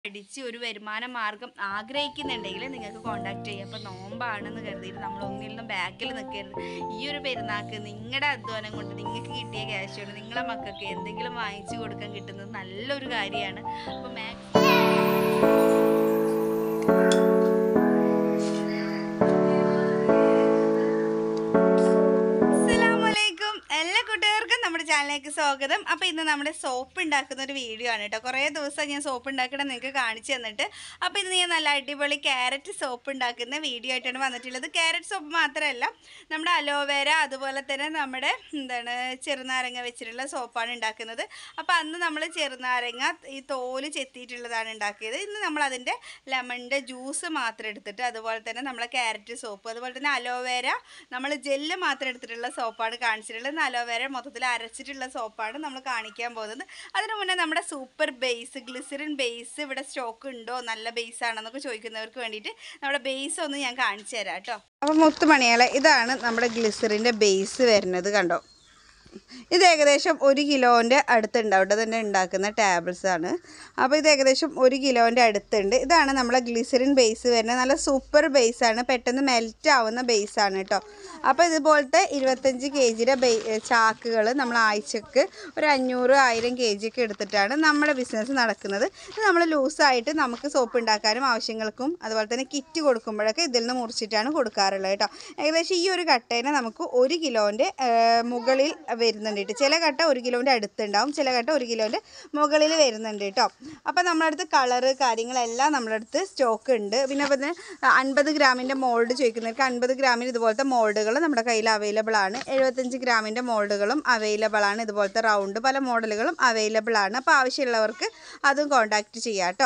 അടിച്ച് ഒരു വരുമാന മാർഗം ആഗ്രഹിക്കുന്നുണ്ടെങ്കിൽ നിങ്ങൾക്ക് കോൺടാക്ട് ചെയ്യാം അപ്പോൾ നോമ്പാണെന്ന് കരുതിയിട്ട് നമ്മൾ ഒന്നിലും ബാക്കിൽ നിൽക്കരുത് ഈ ഒരു പെരുന്നാൾക്ക് നിങ്ങളുടെ അധ്വാനം കൊണ്ട് നിങ്ങൾക്ക് കിട്ടിയ ക്യാഷ് കൊണ്ട് നിങ്ങളെ മക്കൾക്ക് എന്തെങ്കിലും വാങ്ങിച്ചു കൊടുക്കാൻ കിട്ടുന്നത് നല്ലൊരു കാര്യമാണ് അപ്പോൾ മാക്സിമം അസ്സലാമലൈക്കും എല്ലാ കൂട്ടുകാർക്കും നമ്മുടെ ചാനലിലേക്ക് സ്വാഗതം അപ്പോൾ ഇന്ന് നമ്മുടെ സോപ്പ് ഉണ്ടാക്കുന്ന ഒരു വീഡിയോ ആണ് കേട്ടോ കുറേ ദിവസം ഞാൻ സോപ്പ് ഉണ്ടാക്കണം നിങ്ങൾക്ക് കാണിച്ചു തന്നിട്ട് അപ്പോൾ ഇന്ന് ഞാൻ നല്ല അടിപൊളി ക്യാരറ്റ് സോപ്പ് ഉണ്ടാക്കുന്ന വീഡിയോ ആയിട്ടാണ് വന്നിട്ടുള്ളത് ക്യാരറ്റ് സോപ്പ് മാത്രമല്ല നമ്മുടെ അലോവേര അതുപോലെ തന്നെ നമ്മുടെ എന്താണ് ചെറുനാരങ്ങ വെച്ചിട്ടുള്ള സോപ്പാണ് ഉണ്ടാക്കുന്നത് അപ്പോൾ അന്ന് നമ്മൾ ചെറുനാരങ്ങ ഈ തോല് ചെത്തിയിട്ടുള്ളതാണ് ഉണ്ടാക്കിയത് ഇന്ന് നമ്മൾ അതിൻ്റെ ലെമണിൻ്റെ ജ്യൂസ് മാത്രം എടുത്തിട്ട് അതുപോലെ തന്നെ നമ്മളെ ക്യാരറ്റ് സോപ്പ് അതുപോലെ തന്നെ അലോവേര നമ്മൾ ജെല്ല് മാത്രം എടുത്തിട്ടുള്ള സോപ്പാണ് കാണിച്ചിട്ടുള്ളത് ഇന്ന് അലോവേര മൊത്തത്തിൽ അരച്ചിട്ടുള്ള സോപ്പാണ് നമ്മൾ കാണിക്കാൻ പോകുന്നത് അതിനു മുന്നേ നമ്മുടെ സൂപ്പർ ബേസ് ഗ്ലിസറിൻ ബേസ് ഇവിടെ സ്റ്റോക്ക് ഉണ്ടോ നല്ല ബേസ് ആണെന്നൊക്കെ ചോദിക്കുന്നവർക്ക് വേണ്ടിയിട്ട് നമ്മുടെ ബേസ് ഒന്ന് ഞാൻ കാണിച്ചു തരാം കേട്ടോ അപ്പോൾ മുത്തുമണിയാളെ ഇതാണ് നമ്മുടെ ഗ്ലിസറിൻ്റെ ബേസ് വരുന്നത് കണ്ടോ ഇത് ഏകദേശം ഒരു കിലോൻ്റെ അടുത്തുണ്ട് അവിടെ തന്നെ ഉണ്ടാക്കുന്ന ടാബ്ലറ്റ്സ് ആണ് അപ്പോൾ ഇത് ഏകദേശം ഒരു കിലോൻ്റെ അടുത്തുണ്ട് ഇതാണ് നമ്മളെ ഗ്ലിസറിൻ ബേസ് വരുന്നത് നല്ല സൂപ്പർ ബേസ് ആണ് പെട്ടെന്ന് മെൽറ്റ് ആവുന്ന ബേസ് ആണ് കേട്ടോ അപ്പോൾ ഇതുപോലത്തെ ഇരുപത്തഞ്ച് കെ ജിയുടെ ബേ ചാക്കുകൾ നമ്മൾ ആഴ്ചക്ക് ഒരു അഞ്ഞൂറ് ആയിരം കെ ജി ഒക്കെ എടുത്തിട്ടാണ് നമ്മുടെ ബിസിനസ് നടക്കുന്നത് ഇത് നമ്മൾ ലൂസായിട്ട് നമുക്ക് സോപ്പ് ഉണ്ടാക്കാനും ആവശ്യങ്ങൾക്കും അതുപോലെ തന്നെ കിറ്റ് കൊടുക്കുമ്പോഴൊക്കെ ഇതിൽ നിന്ന് മുറിച്ചിട്ടാണ് കൊടുക്കാറുള്ളത് കേട്ടോ ഏകദേശം ഈ ഒരു കട്ടേനെ നമുക്ക് ഒരു കിലോൻ്റെ മുകളിൽ വരുന്നുണ്ട് കേട്ടോ ചില കട്ട ഒരു കിലോൻ്റെ അടുത്തുണ്ടാവും ചില കട്ട ഒരു കിലോൻ്റെ മുകളിൽ വരുന്നുണ്ട് കേട്ടോ അപ്പോൾ നമ്മുടെ അടുത്ത് കളറ് കാര്യങ്ങളെല്ലാം നമ്മുടെ അടുത്ത് സ്റ്റോക്ക് ഉണ്ട് പിന്നെ പിന്നെ അൻപത് ഗ്രാമിൻ്റെ മോൾഡ് ചോദിക്കുന്നവർക്ക് അൻപത് ഗ്രാമിന് ഇതുപോലത്തെ മോൾഡുകൾ നമ്മുടെ കയ്യിൽ അവൈലബിൾ ആണ് എഴുപത്തഞ്ച് ഗ്രാമിൻ്റെ മോൾഡുകളും അവൈലബിൾ ആണ് ഇതുപോലത്തെ റൗണ്ട് പല മോഡലുകളും അവൈലബിൾ ആണ് അപ്പോൾ ആവശ്യമുള്ളവർക്ക് അതും കോൺടാക്റ്റ് ചെയ്യാം കേട്ടോ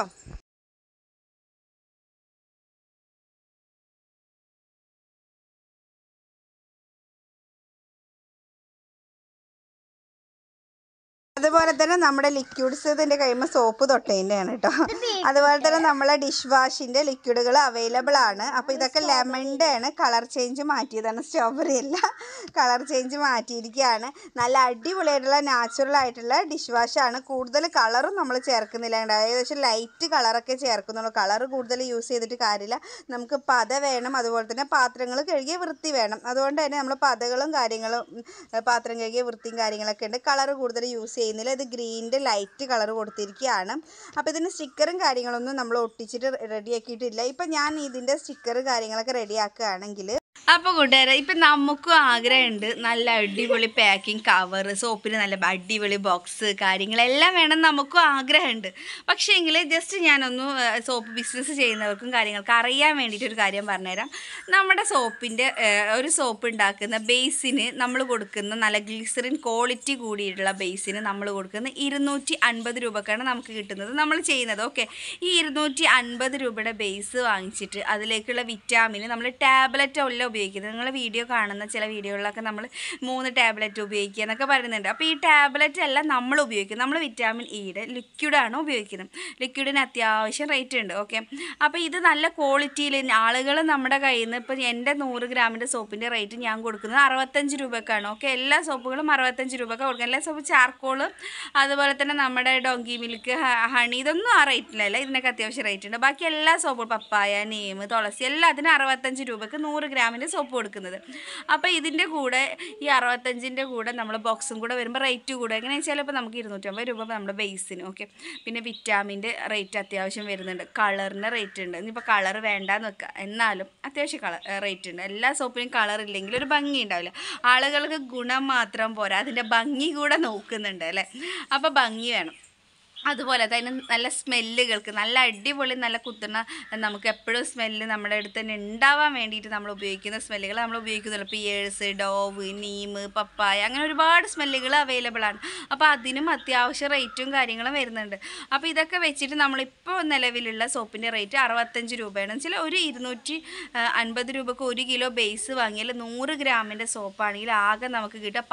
അതുപോലെ തന്നെ നമ്മുടെ ലിക്വിഡ്സ് ഇതിൻ്റെ കൈമ സോപ്പ് തൊട്ടതിൻ്റെയാണ് കേട്ടോ അതുപോലെ തന്നെ നമ്മളെ ഡിഷ് വാഷിൻ്റെ ലിക്വിഡുകൾ അവൈലബിൾ ആണ് അപ്പോൾ ഇതൊക്കെ ലെമണിൻ്റെ ആണ് കളർ ചേഞ്ച് മാറ്റിയതാണ് സ്ട്രോബെറി അല്ല കളർ ചേഞ്ച് മാറ്റിയിരിക്കുകയാണ് നല്ല അടിപൊളിയായിട്ടുള്ള നാച്ചുറൽ ആയിട്ടുള്ള ഡിഷ് വാഷാണ് കൂടുതൽ കളറും നമ്മൾ ചേർക്കുന്നില്ല കേട്ടോ. ഏകദേശം ലൈറ്റ് കളറൊക്കെ ചേർക്കുന്നുള്ളൂ കളർ കൂടുതൽ യൂസ് ചെയ്തിട്ട് കാര്യമില്ല നമുക്ക് പത വേണം അതുപോലെ തന്നെ പാത്രങ്ങൾ കഴുകിയ വൃത്തി വേണം അതുകൊണ്ട് തന്നെ നമ്മൾ പതകളും കാര്യങ്ങളും ഉം, പാത്രം കഴുകിയ വൃത്തിയും കാര്യങ്ങളൊക്കെ ഉണ്ട് കളർ കൂടുതൽ യൂസ് ചെയ്യുന്നില്ല ഇത് ഗ്രീനിൻ്റെ ലൈറ്റ് കളർ കൊടുത്തിരിക്കുകയാണ് അപ്പോൾ ഇതിന് സ്റ്റിക്കറും കാര്യങ്ങളൊന്നും നമ്മൾ ഒട്ടിച്ചിട്ട് റെഡിയാക്കിയിട്ടില്ല ഇപ്പം ഞാൻ ഇതിൻ്റെ സ്റ്റിക്കർ കാര്യങ്ങളൊക്കെ റെഡിയാക്കുകയാണെങ്കിൽ അപ്പോൾ കൂട്ടുകാരെ ഇപ്പം നമുക്കും ആഗ്രഹമുണ്ട് നല്ല അടിപൊളി പാക്കിംഗ് കവർ സോപ്പിന് നല്ല അടിപൊളി ബോക്സ് കാര്യങ്ങളെല്ലാം വേണം നമുക്കും ആഗ്രഹമുണ്ട് പക്ഷേ എങ്കിൽ ജസ്റ്റ് ഞാനൊന്ന് സോപ്പ് ബിസിനസ് ചെയ്യുന്നവർക്കും കാര്യങ്ങൾക്ക് അറിയാൻ വേണ്ടിയിട്ട് ഒരു കാര്യം പറഞ്ഞുതരാം നമ്മുടെ സോപ്പിൻ്റെ ഒരു സോപ്പ് ഉണ്ടാക്കുന്ന ബേസിന് നമ്മൾ കൊടുക്കുന്ന നല്ല ഗ്ലിസറിൻ ക്വാളിറ്റി കൂടിയിട്ടുള്ള ബേസിന് നമ്മൾ കൊടുക്കുന്ന ഇരുന്നൂറ്റി അൻപത് രൂപക്കാണ് നമുക്ക് കിട്ടുന്നത് നമ്മൾ ചെയ്യുന്നത് ഓക്കെ ഈ ഇരുന്നൂറ്റി അൻപത് രൂപയുടെ ബേസ് വാങ്ങിച്ചിട്ട് അതിലേക്കുള്ള വിറ്റാമിൻ നമ്മൾ ടാബ്ലറ്റ് അല്ല ഉപയോഗിക്കുന്നത് നിങ്ങൾ വീഡിയോ കാണുന്ന ചില വീഡിയോകളിലൊക്കെ നമ്മൾ മൂന്ന് ടാബ്ലറ്റ് ഉപയോഗിക്കുക എന്നൊക്കെ പറയുന്നുണ്ട് അപ്പോൾ ഈ ടാബ്ലറ്റ് അല്ല നമ്മൾ ഉപയോഗിക്കുന്നത് നമ്മൾ വിറ്റാമിൻ ഇയുടെ ലിക്വിഡാണ് ഉപയോഗിക്കുന്നത് ലിക്വിഡിന് അത്യാവശ്യം റേറ്റ് ഉണ്ട് ഓക്കെ അപ്പോൾ ഇത് നല്ല ക്വാളിറ്റിയിൽ ആളുകൾ നമ്മുടെ കയ്യിൽ നിന്ന് ഇപ്പോൾ എൻ്റെ നൂറ് ഗ്രാമിൻ്റെ സോപ്പിൻ്റെ റേറ്റ് ഞാൻ കൊടുക്കുന്നത് അറുപത്തഞ്ച് രൂപക്കാണ് ഓക്കെ എല്ലാ സോപ്പുകളും അറുപത്തഞ്ച് രൂപക്ക് കൊടുക്കുന്നത് എല്ലാ സോപ്പ് ചാർക്കോള് അതുപോലെ തന്നെ നമ്മുടെ ഡോങ്കി മിൽക്ക് ഹണി ഇതൊന്നും ആ റേറ്റിലല്ല ഇതിനൊക്കെ അത്യാവശ്യം റേറ്റ് ഉണ്ട് ബാക്കി എല്ലാ സോപ്പും പപ്പായ നീം തുളസി എല്ലാത്തിനും അറുപത്തഞ്ച് രൂപക്ക് നൂറ് ഗ്രാമിൻ്റെ സോപ്പ് കൊടുക്കുന്നത് അപ്പോൾ ഇതിൻ്റെ കൂടെ ഈ അറുപത്തഞ്ചിൻ്റെ കൂടെ നമ്മൾ ബോക്സും കൂടെ വരുമ്പോൾ റേറ്റ് കൂടെ എങ്ങനെയാണെന്ന് വെച്ചാൽ ഇപ്പോൾ നമുക്ക് ഇരുന്നൂറ്റമ്പത് രൂപ നമ്മുടെ ബേസിന് ഓക്കെ പിന്നെ വിറ്റാമിൻ്റെ റേറ്റ് അത്യാവശ്യം വരുന്നുണ്ട് കളറിൻ്റെ റേറ്റ് ഉണ്ട് ഇനിയിപ്പോൾ കളർ വേണ്ടാന്ന് വെക്കുക എന്നാലും അത്യാവശ്യം കളർ റേറ്റ് ഉണ്ട് എല്ലാ സോപ്പിനും കളർ ഇല്ലെങ്കിൽ ഒരു ഭംഗി ഉണ്ടാവില്ല ആളുകൾക്ക് ഗുണം മാത്രം പോരാ അതിൻ്റെ ഭംഗി കൂടെ നോക്കുന്നുണ്ട് അല്ലേ അപ്പോൾ ഭംഗി വേണം അതുപോലെ തന്നെ നല്ല സ്മെല്ലുകൾക്ക് നല്ല അടിപൊളി നല്ല കുത്തുന്ന നമുക്ക് എപ്പോഴും സ്മെല്ല് നമ്മുടെ അടുത്ത് തന്നെ ഉണ്ടാവാൻ വേണ്ടിയിട്ട് നമ്മൾ ഉപയോഗിക്കുന്ന സ്മെല്ലുകൾ നമ്മൾ ഉപയോഗിക്കുന്നുള്ളൂ പിയേഴ്സ് ഡോവ് നീം പപ്പായ അങ്ങനെ ഒരുപാട് സ്മെല്ലുകൾ അവൈലബിൾ ആണ് അപ്പോൾ അതിനും അത്യാവശ്യം റേറ്റും കാര്യങ്ങളും വരുന്നുണ്ട് അപ്പോൾ ഇതൊക്കെ വെച്ചിട്ട് നമ്മളിപ്പോൾ നിലവിലുള്ള സോപ്പിൻ്റെ റേറ്റ് അറുപത്തഞ്ച് രൂപയാണ് വെച്ചാൽ ഒരു ഇരുന്നൂറ്റി അൻപത് രൂപക്ക് ഒരു കിലോ ബേസ് വാങ്ങിയാൽ നൂറ് ഗ്രാമിൻ്റെ സോപ്പാണെങ്കിൽ ആകെ നമുക്ക് കിട്ടുക പത്ത്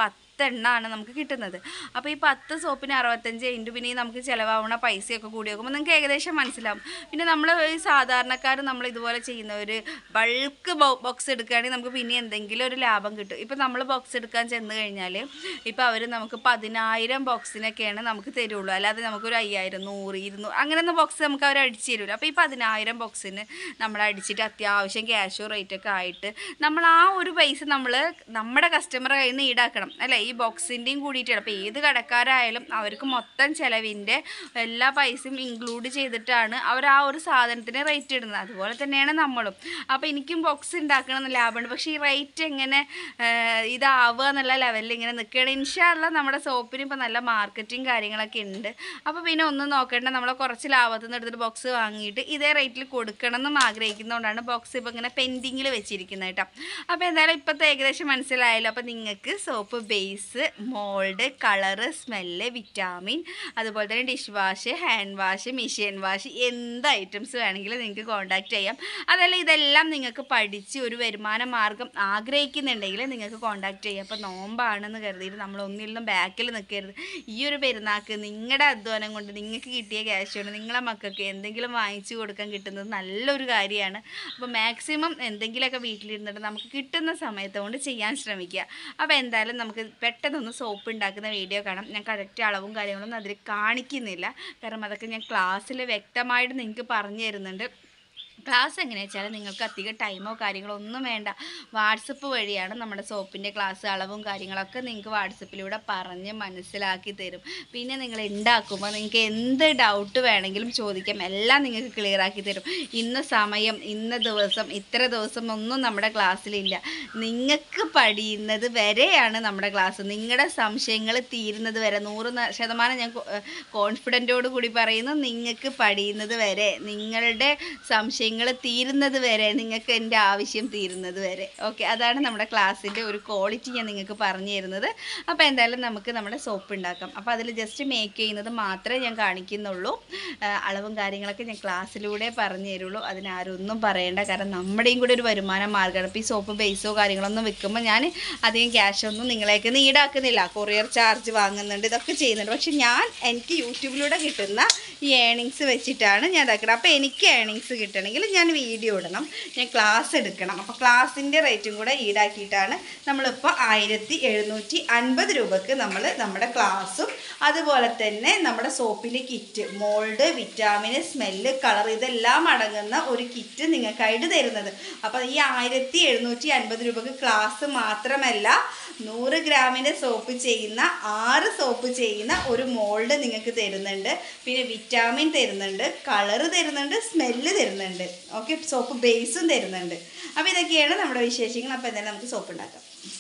പത്തെണ്ണമാണ് നമുക്ക് കിട്ടുന്നത് അപ്പോൾ ഈ പത്ത് സോപ്പിന് അറുപത്തഞ്ച് ഇൻറ്റു പിന്നെ ഈ നമുക്ക് ചിലവാവുന്ന പൈസയൊക്കെ കൂടി നോക്കുമ്പോൾ നിങ്ങൾക്ക് ഏകദേശം മനസ്സിലാവും പിന്നെ നമ്മൾ ഈ സാധാരണക്കാർ നമ്മൾ ഇതുപോലെ ചെയ്യുന്നവർ ബൾക്ക് ബോക്സ് എടുക്കുകയാണെങ്കിൽ നമുക്ക് പിന്നെ എന്തെങ്കിലും ഒരു ലാഭം കിട്ടും ഇപ്പോൾ നമ്മൾ ബോക്സ് എടുക്കാൻ ചെന്ന് കഴിഞ്ഞാൽ ഇപ്പോൾ അവർ നമുക്ക് പതിനായിരം ബോക്സിനൊക്കെയാണ് നമുക്ക് തരുള്ളൂ അല്ലാതെ നമുക്കൊരു അയ്യായിരം നൂറ് ഇരുന്നൂറ് അങ്ങനെയൊന്നും ബോക്സ് നമുക്ക് അവർ അടിച്ച് തരില്ല അപ്പോൾ ഈ പതിനായിരം ബോക്സിന് നമ്മൾ അടിച്ചിട്ട് അത്യാവശ്യം ക്യാഷോ റേറ്റൊക്കെ ആയിട്ട് നമ്മൾ ആ ഒരു പൈസ നമ്മൾ നമ്മുടെ കസ്റ്റമറെ കയ്യിൽ നിന്ന് ഈടാക്കണം അല്ലേ ഈ ബോക്സിൻ്റെയും കൂടിയിട്ടാണ് അപ്പോൾ ഏത് കടക്കാരായാലും അവർക്ക് മൊത്തം ചിലവിൻ്റെ എല്ലാ പൈസയും ഇൻക്ലൂഡ് ചെയ്തിട്ടാണ് അവർ ആ ഒരു സാധനത്തിന് റേറ്റ് ഇടുന്നത് അതുപോലെ തന്നെയാണ് നമ്മളും അപ്പോൾ എനിക്കും ബോക്സ് ഉണ്ടാക്കണം എന്ന് ലാഭമുണ്ട് പക്ഷേ ഈ റേറ്റ് എങ്ങനെ ആഹ്, ഇതാവുക എന്നുള്ള ലെവലിൽ ഇങ്ങനെ നിൽക്കുകയാണ് ഇൻഷാല്ല നമ്മുടെ സോപ്പിന് ഇപ്പോൾ നല്ല മാർക്കറ്റിംഗ് കാര്യങ്ങളൊക്കെ ഉണ്ട് അപ്പോൾ പിന്നെ ഒന്നും നോക്കേണ്ട നമ്മൾ കുറച്ച് ലാഭത്തിൽ നിന്ന് എടുത്തിട്ട് ബോക്സ് വാങ്ങിയിട്ട് ഇതേ റേറ്റിൽ കൊടുക്കണം എന്നും ആഗ്രഹിക്കുന്നതുകൊണ്ടാണ് ബോക്സ് ഇപ്പോൾ ഇങ്ങനെ പെൻഡിങ്ങിൽ വെച്ചിരിക്കുന്നത് കേട്ടോ അപ്പോൾ എന്തായാലും ഇപ്പോഴത്തെ ഏകദേശം മനസ്സിലായല്ലോ അപ്പോൾ നിങ്ങൾക്ക് soap base mould colour smell vitamin അതുപോലെ തന്നെ dish wash hand wash machine wash എന്ത് ഐറ്റംസ് വേണമെങ്കിലും നിങ്ങൾക്ക് കോൺടാക്റ്റ് ചെയ്യാം അതല്ല ഇതെല്ലാം നിങ്ങൾക്ക് പഠിച്ച് ഒരു വരുമാന മാർഗം ആഗ്രഹിക്കുന്നുണ്ടെങ്കിൽ നിങ്ങൾക്ക് കോൺടാക്റ്റ് ചെയ്യാം അപ്പോൾ നോമ്പാണെന്ന് കരുതിയിട്ട് നമ്മൾ ഒന്നിൽ നിന്നും ബാക്കിൽ നിൽക്കരുത് ഈ ഒരു പെരുന്നാൾക്ക് നിങ്ങളുടെ അധ്വാനം കൊണ്ട് നിങ്ങൾക്ക് കിട്ടിയ ക്യാഷ് കൊണ്ട് നിങ്ങളെ മക്കൾക്ക് എന്തെങ്കിലും വാങ്ങിച്ചു കൊടുക്കാൻ കിട്ടുന്നത് നല്ലൊരു കാര്യമാണ് അപ്പോൾ മാക്സിമം എന്തെങ്കിലുമൊക്കെ വീട്ടിലിരുന്നിട്ട് നമുക്ക് കിട്ടുന്ന സമയത്ത് കൊണ്ട് ചെയ്യാൻ ശ്രമിക്കുക അപ്പോൾ എന്തായാലും നമുക്ക് പെട്ടെന്നൊന്ന് സോപ്പ് ഉണ്ടാക്കുന്ന വീഡിയോ കാണാം ഞാൻ കറക്റ്റ് അളവും കാര്യങ്ങളൊന്നും അതിൽ കാണിക്കുന്നില്ല കാരണം അതൊക്കെ ഞാൻ ക്ലാസ്സിൽ വ്യക്തമായിട്ട് നിങ്ങൾക്ക് പറഞ്ഞു തരുന്നുണ്ട് ക്ലാസ് എങ്ങനെയാ വെച്ചാൽ നിങ്ങൾക്ക് അധികം ടൈമോ കാര്യങ്ങളോ ഒന്നും വേണ്ട വാട്സപ്പ് വഴിയാണ് നമ്മുടെ സോപ്പിൻ്റെ ക്ലാസ് അളവും കാര്യങ്ങളൊക്കെ നിങ്ങൾക്ക് വാട്സപ്പിലൂടെ പറഞ്ഞ് മനസ്സിലാക്കി തരും പിന്നെ നിങ്ങൾ ഉണ്ടാക്കുമ്പോൾ നിങ്ങൾക്ക് എന്ത് ഡൗട്ട് വേണമെങ്കിലും ചോദിക്കാം എല്ലാം നിങ്ങൾക്ക് ക്ലിയർ ആക്കി തരും ഇന്ന സമയം ഇന്ന ദിവസം ഇത്ര ദിവസം ഒന്നും നമ്മുടെ ക്ലാസ്സിലില്ല നിങ്ങൾക്ക് പഠിയുന്നത് വരെയാണ് നമ്മുടെ ക്ലാസ് നിങ്ങളുടെ സംശയങ്ങൾ തീരുന്നത് വരെ നൂറ് ന- ശതമാനം ഞാൻ കോൺഫിഡൻറ്റോട് കൂടി പറയുന്നു നിങ്ങൾക്ക് പഠിയുന്നത് വരെ നിങ്ങളുടെ സംശയങ്ങൾ തീരുന്നത് വരെ നിങ്ങൾക്ക് എൻ്റെ ആവശ്യം തീരുന്നത് വരെ ഓക്കെ അതാണ് നമ്മുടെ ക്ലാസ്സിൻ്റെ ഒരു ക്വാളിറ്റി ഞാൻ നിങ്ങൾക്ക് പറഞ്ഞു തരുന്നത് അപ്പോൾ എന്തായാലും നമുക്ക് നമ്മുടെ സോപ്പ് ഉണ്ടാക്കാം അപ്പോൾ അതിൽ ജസ്റ്റ് മേക്ക് ചെയ്യുന്നത് മാത്രമേ ഞാൻ കാണിക്കുന്നുള്ളൂ ആ, അളവും കാര്യങ്ങളൊക്കെ ഞാൻ ക്ലാസ്സിലൂടെ പറഞ്ഞു തരുള്ളൂ അതിനാരും ഒന്നും പറയേണ്ട കാരണം നമ്മുടെയും കൂടെ ഒരു വരുമാന മാർഗ്ഗമാണ് ഇപ്പോൾ ഈ സോപ്പ് ബേസോ കാര്യങ്ങളൊന്നും വെക്കുമ്പോൾ ഞാൻ അധികം ക്യാഷ് ഒന്നും നിങ്ങളേക്ക് ഈടാക്കുന്നില്ല കൊറിയർ ചാർജ് വാങ്ങുന്നുണ്ട് ഇതൊക്കെ ചെയ്യുന്നുണ്ട് പക്ഷെ ഞാൻ എനിക്ക് യൂട്യൂബിലൂടെ കിട്ടുന്ന ഈ ഏണിങ്സ് വെച്ചിട്ടാണ് ഞാൻ ഇതാക്കുന്നത് അപ്പോൾ എനിക്ക് ഏണിങ്സ് കിട്ടണമെങ്കിൽ ഞാൻ വീഡിയോ ഇടണം ഞാൻ ക്ലാസ് എടുക്കണം അപ്പോൾ ക്ലാസ്സിൻ്റെ റേറ്റും കൂടെ ഈടാക്കിയിട്ടാണ് നമ്മളിപ്പോൾ ആയിരത്തി എഴുന്നൂറ്റി അൻപത് രൂപക്ക് നമ്മൾ നമ്മുടെ ക്ലാസ്സും അതുപോലെ തന്നെ നമ്മുടെ സോപ്പിൻ്റെ കിറ്റ് മോൾഡ് വിറ്റാമിന് സ്മെല്ല് കളർ ഇതെല്ലാം അടങ്ങുന്ന ഒരു കിറ്റ് നിങ്ങൾക്കായിട്ട് തരുന്നത് അപ്പോൾ ഈ ആയിരത്തി എഴുന്നൂറ്റി അൻപത് രൂപക്ക് ക്ലാസ് മാത്രമല്ല നൂറ് ഗ്രാമിൻ്റെ സോപ്പ് ചെയ്യുന്ന ആറ് സോപ്പ് ചെയ്യുന്ന ഒരു മോൾഡ് നിങ്ങൾക്ക് തരുന്നുണ്ട് പിന്നെ വിറ്റാമിൻ തരുന്നുണ്ട് കളറ് തരുന്നുണ്ട് സ്മെല്ല് തരുന്നുണ്ട് ഓക്കെ സോപ്പ് ബേസും തരുന്നുണ്ട് അപ്പോൾ ഇതൊക്കെയാണ് നമ്മുടെ വിശേഷങ്ങൾ അപ്പോൾ എന്തായാലും നമുക്ക് സോപ്പ് ഉണ്ടാക്കാം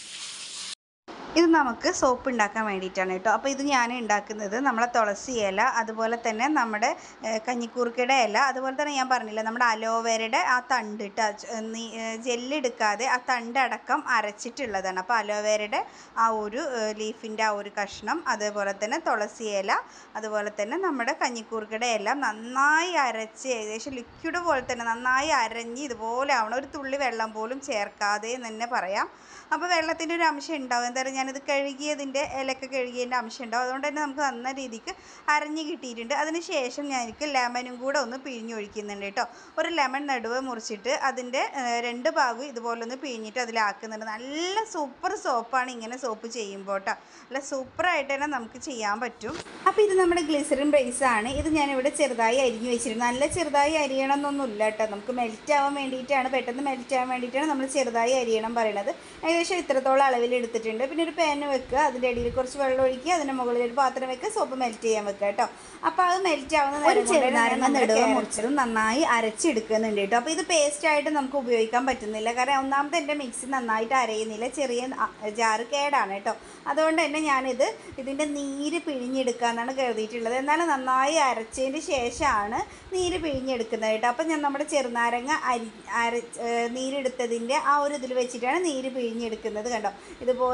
ഇത് നമുക്ക് സോപ്പ് ഉണ്ടാക്കാൻ വേണ്ടിയിട്ടാണ് കേട്ടോ അപ്പോൾ ഇത് ഞാൻ ഉണ്ടാക്കുന്നത് നമ്മളെ തുളസി ഇല അതുപോലെ തന്നെ നമ്മുടെ ഏഹ്, കഞ്ഞിക്കൂർക്കയുടെ ഇല അതുപോലെ തന്നെ ഞാൻ പറഞ്ഞില്ല നമ്മുടെ അലോവേരയുടെ ആ തണ്ട് ഇട്ട് ജെല്ലെടുക്കാതെ ആ തണ്ട് അടക്കം അരച്ചിട്ടുള്ളതാണ് അപ്പോൾ അലോവേരയുടെ ആ ഒരു ലീഫിൻ്റെ ആ ഒരു കഷ്ണം അതുപോലെ തന്നെ തുളസി ഇല അതുപോലെ തന്നെ നമ്മുടെ കഞ്ഞിക്കൂർക്കയുടെ എല്ലാം നന്നായി അരച്ച് ഏകദേശം ലിക്വിഡ് പോലെ തന്നെ നന്നായി അരഞ്ഞ് ഇതുപോലെ ആവണം ഒരു തുള്ളി വെള്ളം പോലും ചേർക്കാതെ എന്ന് തന്നെ പറയാം അപ്പോൾ വെള്ളത്തിൻ്റെ ഒരു അംശം ഉണ്ടാവും എന്തായാലും ഞാനിത് കഴുകിയതിൻ്റെ ഇലയൊക്കെ കഴുകിയതിൻ്റെ അംശം ഉണ്ടാവും അതുകൊണ്ട് തന്നെ നമുക്ക് നന്ന രീതിക്ക് അരഞ്ഞ് കിട്ടിയിട്ടുണ്ട് അതിന് ശേഷം ഞാൻ എനിക്ക് ലെമനും കൂടെ ഒന്ന് പിഴിഞ്ഞൊഴിക്കുന്നുണ്ട് കേട്ടോ ഒരു ലെമൺ നടുവ് മുറിച്ചിട്ട് അതിൻ്റെ ഏഹ്, രണ്ട് ഭാഗവും ഇതുപോലെ ഒന്ന് പിഴിഞ്ഞിട്ട് അതിലാക്കുന്നുണ്ട് നല്ല സൂപ്പർ സോപ്പാണ് ഇങ്ങനെ സോപ്പ് ചെയ്യുമ്പോൾ കേട്ടോ നല്ല സൂപ്പറായിട്ട് തന്നെ നമുക്ക് ചെയ്യാൻ പറ്റും അപ്പോൾ ഇത് നമ്മുടെ ഗ്ലിസറിൻ ബേസ് ആണ് ഇത് ഞാനിവിടെ ചെറുതായി അരിഞ്ഞു വെച്ചിരുന്നു നല്ല ചെറുതായി അരിയണം എന്നൊന്നുമില്ല കേട്ടോ നമുക്ക് മെൽറ്റ് ആവാൻ വേണ്ടിയിട്ടാണ് പെട്ടെന്ന് മെൽറ്റ് ആവാൻ വേണ്ടിയിട്ടാണ് നമ്മൾ ചെറുതായി അരിയണം പറയണത് ഏകദേശം ഇത്രത്തോളം അളവിൽ എടുത്തിട്ടുണ്ട് പിന്നെ ഒരു പാന് വെക്കുക അതിൻ്റെ അടിയിൽ കുറച്ച് വെള്ളം ഒഴിക്കുക അതിൻ്റെ മുകളിൽ ഒരു പാത്രം വെക്കുക സോപ്പ് മെൽറ്റ് ചെയ്യാൻ വെക്കുക കേട്ടോ അപ്പോൾ അത് മെൽറ്റ് ആവുന്ന ഒരു ചെറുനാരങ്ങ നെടുവ മുറിച്ചതും നന്നായി അരച്ചെടുക്കുന്നുണ്ട് കേട്ടോ അപ്പോൾ ഇത് പേസ്റ്റ് ആയിട്ട് നമുക്ക് ഉപയോഗിക്കാൻ പറ്റുന്നില്ല കാരണം ഒന്നാമത് എൻ്റെ മിക്സി നന്നായിട്ട് അരയുന്നില്ല ചെറിയ ജാറ് കേടാണ് കേട്ടോ അതുകൊണ്ട് തന്നെ ഞാനിത് ഇതിൻ്റെ നീര് പിഴിഞ്ഞെടുക്കാമെന്നാണ് കരുതിയിട്ടുള്ളത് എന്നാലും നന്നായി അരച്ചതിന് ശേഷമാണ് നീര് പിഴിഞ്ഞെടുക്കുന്നത് കേട്ടോ അപ്പം ഞാൻ നമ്മുടെ ചെറുനാരങ്ങ അരി അര ഏഹ് നീരെടുത്തതിൻ്റെ ആ ഒരു ഇതിൽ വെച്ചിട്ടാണ് നീര് പിഴിഞ്ഞെടുക്കുന്നത് കണ്ടോ ഇതുപോലെ നീര്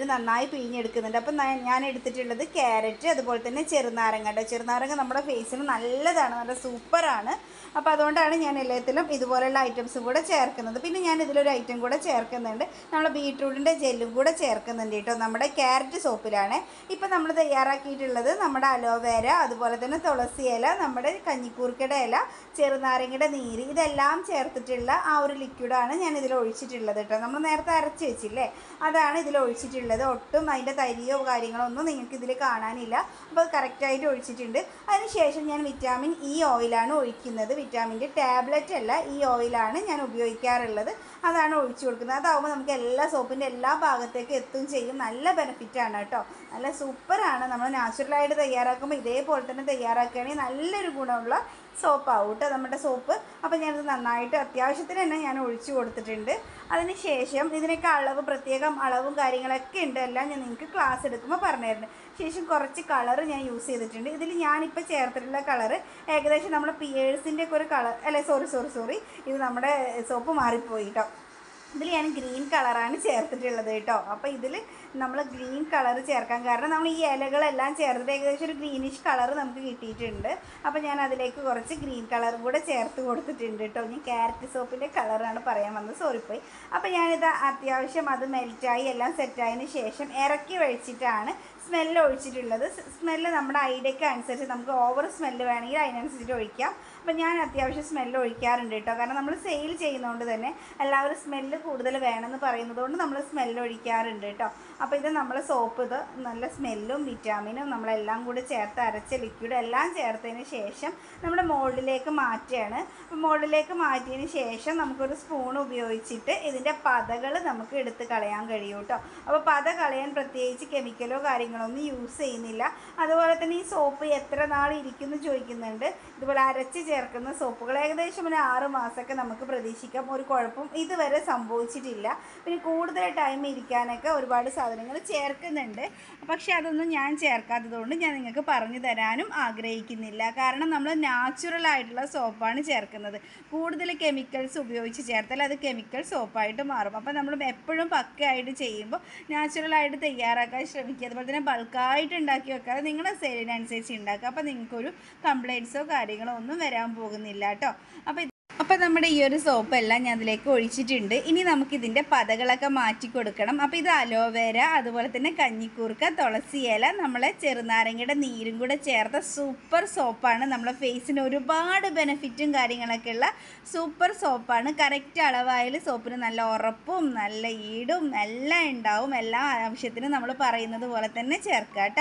നന്നായി പിഴിഞ്ഞെടുക്കുന്നുണ്ട് അപ്പം ന- ഞാൻ എടുത്തിട്ടുള്ളത് ക്യാരറ്റ് അതുപോലെ തന്നെ ചെറുനാരങ്ങ കേട്ടോ ചെറുനാരങ്ങ നമ്മുടെ ഫേസിന് നല്ലതാണ് നല്ല സൂപ്പറാണ് അപ്പോൾ അതുകൊണ്ടാണ് ഞാൻ എല്ലാത്തിലും ഇതുപോലെയുള്ള ഐറ്റംസും കൂടെ ചേർക്കുന്നത് പിന്നെ ഞാൻ ഇതിലൊരു ഐറ്റം കൂടെ ചേർക്കുന്നുണ്ട് നമ്മൾ ബീട്രൂട്ടിൻ്റെ ജെല്ലും കൂടെ ചേർക്കുന്നുണ്ട് കേട്ടോ നമ്മുടെ ക്യാരറ്റ് സോപ്പിലാണ് ഇപ്പം നമ്മൾ തയ്യാറാക്കിയിട്ടുള്ളത് നമ്മുടെ അലോവേര അതുപോലെ തന്നെ തുളസി ഇല നമ്മുടെ കഞ്ഞിക്കൂർക്കയുടെ ഇല ചെറുനാരങ്ങയുടെ നീര് ഇതെല്ലാം ചേർത്തിട്ടുള്ള ആ ഒരു ലിക്വിഡാണ് ഞാൻ ഇതിൽ ഒഴിച്ചിട്ടുള്ളത് കേട്ടോ നമ്മൾ നേരത്തെ അരച്ച് വെച്ചില്ലേ അതാണ് ഇതിൽ ഒഴിച്ചിട്ടുള്ളത് ഒട്ടും അതിൻ്റെ തരിയോ കാര്യങ്ങളോ ഒന്നും നിങ്ങൾക്ക് ഇതിൽ കാണാനില്ല അപ്പോൾ അത് കറക്റ്റായിട്ട് ഒഴിച്ചിട്ടുണ്ട് അതിനുശേഷം ഞാൻ വിറ്റാമിൻ ഇ ഓയിലാണ് ഒഴിക്കുന്നത് വിറ്റാമിൻ്റെ ടാബ്ലറ്റ് അല്ല ഈ ഓയിലാണ് ഞാൻ ഉപയോഗിക്കാറുള്ളത് അതാണ് ഒഴിച്ചു കൊടുക്കുന്നത് അതാവുമ്പോൾ നമുക്ക് എല്ലാ സോപ്പിൻ്റെ എല്ലാ ഭാഗത്തേക്കും എത്തും ചെയ്യും നല്ല ബെനിഫിറ്റാണ് കേട്ടോ നല്ല സൂപ്പറാണ് നമ്മൾ നാച്ചുറലായിട്ട് തയ്യാറാക്കുമ്പോൾ ഇതേപോലെ തന്നെ തയ്യാറാക്കുകയാണെങ്കിൽ നല്ലൊരു ഗുണമുള്ള സോപ്പാവും കേട്ടോ നമ്മുടെ സോപ്പ് അപ്പോൾ ഞാനത് നന്നായിട്ട് അത്യാവശ്യത്തിന് തന്നെ ഞാൻ ഒഴിച്ചു കൊടുത്തിട്ടുണ്ട് അതിന് ശേഷം ഇതിനൊക്കെ അളവ് പ്രത്യേകം അളവും കാര്യങ്ങളൊക്കെ ഉണ്ട് എല്ലാം ഞാൻ നിങ്ങൾക്ക് ക്ലാസ് എടുക്കുമ്പോൾ പറഞ്ഞുതരുന്നുണ്ട് ശേഷം കുറച്ച് കളർ ഞാൻ യൂസ് ചെയ്തിട്ടുണ്ട് ഇതിൽ ഞാനിപ്പോൾ ചേർത്തിട്ടുള്ള കളറ് ഏകദേശം നമ്മുടെ പിയേഴ്സിൻ്റെ ഒക്കെ ഒരു കളർ അല്ലേ സോറി സോറി സോറി ഇത് നമ്മുടെ സോപ്പ് മാറിപ്പോയി കേട്ടോ ഇതിൽ ഞാൻ ഗ്രീൻ കളറാണ് ചേർത്തിട്ടുള്ളത് കേട്ടോ അപ്പോൾ ഇതിൽ നമ്മൾ ഗ്രീൻ കളർ ചേർക്കാൻ കാരണം നമ്മൾ ഈ ഇലകളെല്ലാം ചേർത്തിട്ട് ഏകദേശം ഒരു ഗ്രീനിഷ് കളർ നമുക്ക് കിട്ടിയിട്ടുണ്ട് അപ്പോൾ ഞാൻ അതിലേക്ക് കുറച്ച് ഗ്രീൻ കളറും കൂടെ ചേർത്ത് കൊടുത്തിട്ടുണ്ട് കേട്ടോ ഞാൻ ക്യാരറ്റ് സോപ്പിൻ്റെ കളറാണ് പറയാൻ വന്നത് സോറി പോയി അപ്പോൾ ഞാനിത് അത്യാവശ്യം അത് മെൽറ്റായി എല്ലാം സെറ്റായതിന് ശേഷം ഇറക്കി വെച്ചിട്ടാണ് സ്മെല്ല് ഒഴിച്ചിട്ടുള്ളത് സ്മെല്ല് നമ്മുടെ ഐഡിയക്ക് അനുസരിച്ച് നമുക്ക് ഓവർ സ്മെല്ല് വേണമെങ്കിൽ അതിനനുസരിച്ച് ഒഴിക്കാം അപ്പം ഞാൻ അത്യാവശ്യം സ്മെല്ല് ഒഴിക്കാറുണ്ട് കേട്ടോ കാരണം നമ്മൾ സെയിൽ ചെയ്യുന്നതുകൊണ്ട് തന്നെ എല്ലാവരും സ്മെല്ല് കൂടുതൽ വേണമെന്ന് പറയുന്നത് കൊണ്ട് നമ്മൾ സ്മെല്ല് ഒഴിക്കാറുണ്ട് കേട്ടോ അപ്പോൾ ഇത് നമ്മൾ സോപ്പ് ഇത് നല്ല സ്മെല്ലും വിറ്റാമിനും നമ്മളെല്ലാം കൂടി ചേർത്ത് അരച്ച ലിക്വിഡ് എല്ലാം ചേർത്തതിന് ശേഷം നമ്മുടെ മോൾഡിലേക്ക് മാറ്റുകയാണ് അപ്പോൾ മോൾഡിലേക്ക് മാറ്റിയതിന് ശേഷം നമുക്കൊരു സ്പൂൺ ഉപയോഗിച്ചിട്ട് ഇതിൻ്റെ പതകൾ നമുക്ക് എടുത്ത് കളയാൻ കഴിയും കേട്ടോ അപ്പോൾ പത കളയാൻ പ്രത്യേകിച്ച് കെമിക്കലോ കാര്യങ്ങളോ ഒന്നും യൂസ് ചെയ്യുന്നില്ല അതുപോലെ തന്നെ ഈ സോപ്പ് എത്ര നാൾ ഇരിക്കുന്നു ചോദിക്കുന്നുണ്ട് ഇതുപോലെ അരച്ച് ചേർക്കുന്ന സോപ്പുകൾ ഏകദേശം ഒരു ആറ് മാസമൊക്കെ നമുക്ക് പ്രതീക്ഷിക്കാം ഒരു കുഴപ്പം ഇതുവരെ സംഭവിച്ചിട്ടില്ല പിന്നെ കൂടുതൽ ടൈം ഇരിക്കാനൊക്കെ ഒരുപാട് സാധനങ്ങൾ ചേർക്കുന്നുണ്ട് പക്ഷേ അതൊന്നും ഞാൻ ചേർക്കാത്തത് കൊണ്ട് ഞാൻ നിങ്ങൾക്ക് പറഞ്ഞു തരാനും ആഗ്രഹിക്കുന്നില്ല കാരണം നമ്മൾ നാച്ചുറൽ ആയിട്ടുള്ള സോപ്പാണ് ചേർക്കുന്നത് കൂടുതൽ കെമിക്കൽസ് ഉപയോഗിച്ച് ചേർത്താൽ അത് കെമിക്കൽ സോപ്പായിട്ട് മാറും അപ്പോൾ നമ്മൾ എപ്പോഴും പക്കയായിട്ട് ചെയ്യുമ്പോൾ നാച്ചുറലായിട്ട് തയ്യാറാക്കാൻ ശ്രമിക്കുക അതുപോലെ തന്നെ ബൾക്കായിട്ട് ഉണ്ടാക്കി വെക്കാതെ നിങ്ങളുടെ സെയിലിനനുസരിച്ച് ഉണ്ടാക്കുക അപ്പോൾ നിങ്ങൾക്കൊരു കംപ്ലയിൻസോ കാര്യങ്ങളോ ഒന്നും വരാൻ പോകുന്നില്ല കേട്ടോ അപ്പോൾ ഇത് അപ്പോൾ നമ്മുടെ ഈ ഒരു സോപ്പ് എല്ലാം ഞാൻ അതിലേക്ക് ഒഴിച്ചിട്ടുണ്ട് ഇനി നമുക്ക് ഇതിൻ്റെ പതകളൊക്കെ മാറ്റി കൊടുക്കണം അപ്പോൾ ഇത് അലോവേര അതുപോലെ തന്നെ കഞ്ഞിക്കൂർക്ക തുളസി ഇല നമ്മളെ ചെറുനാരങ്ങയുടെ നീരും കൂടെ ചേർത്ത സൂപ്പർ സോപ്പാണ് നമ്മളെ ഫേസിന് ഒരുപാട് ബെനിഫിറ്റും കാര്യങ്ങളൊക്കെ ഉള്ള സൂപ്പർ സോപ്പാണ് കറക്റ്റ് അളവായാലും സോപ്പിന് നല്ല ഉറപ്പും നല്ല ഈടും എല്ലാം ഉണ്ടാവും എല്ലാ ആവശ്യത്തിനും നമ്മൾ പറയുന്നത് പോലെ തന്നെ ചേർക്കാം കേട്ടോ